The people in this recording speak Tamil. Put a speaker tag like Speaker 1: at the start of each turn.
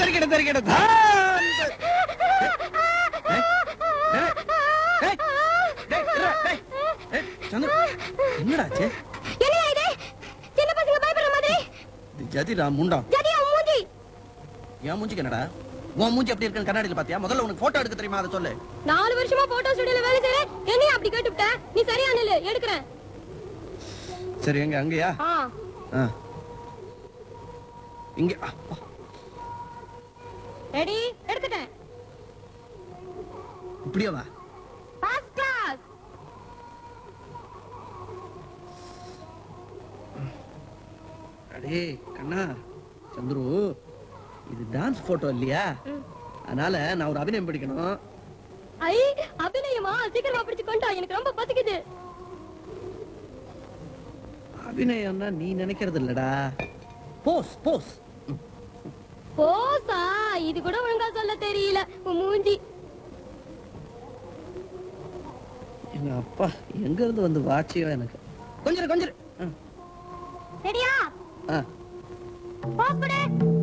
Speaker 1: தெரிக்கிட தெரிக்கிட தான் ஏய், ஏய், ஏய், டேய், இருடா, டேய். ஏய், சந்துரு, என்னடாச்சு
Speaker 2: என்னையா இது சின்ன பசங்க பயப்படுற மாதிரி
Speaker 1: இது ஜதிரா முண்டா
Speaker 2: ஜதியா உன் மூஞ்சி
Speaker 1: என் மூஞ்சிக்கு என்னடா உன் மூஞ்சி எப்படி இருக்குன்னு கண்ணாடியில பாத்தியா முதல்ல உனக்கு போட்டோ எடுக்க தெரியுமா அதை சொல்லு
Speaker 2: நாலு வருஷமா போட்டோ ஸ்டுடியோல வேலை செய்றேன் என்னையா அப்படி கேட்டுவிட்ட நீ சரியா நில்லு எடுக்கிறேன்
Speaker 1: சரி எங்க அங்கயா
Speaker 2: ஆ
Speaker 1: ஆ. இங்க அப்பா.
Speaker 2: ரெடி எடுத்துட்டேன்
Speaker 1: இப்படியே வா
Speaker 2: ஃபர்ஸ்ட் கிளாஸ்
Speaker 1: அடே கண்ணா சந்துரு இது டான்ஸ் போட்டோ இல்லையா அதனால நான் ஒரு அபிநயம் பிடிக்கணும்
Speaker 2: ஐ அபிநயமா சீக்கிரமா பிடிச்சு கொண்டா எனக்கு ரொம்ப பசிக்குது
Speaker 1: அபிநயம்னா நீ நினைக்கிறது இல்லடா போஸ் போஸ்
Speaker 2: போசா இது கூட ஒழுங்கா சொல்ல தெரியல உன் மூஞ்சி
Speaker 1: எங்க அப்பா எங்க இருந்து வந்து வாட்சியோ எனக்கு கொஞ்சம் இரு, கொஞ்சம் இரு.
Speaker 2: ரெடியா
Speaker 1: ஆ
Speaker 2: போஸ் கொடு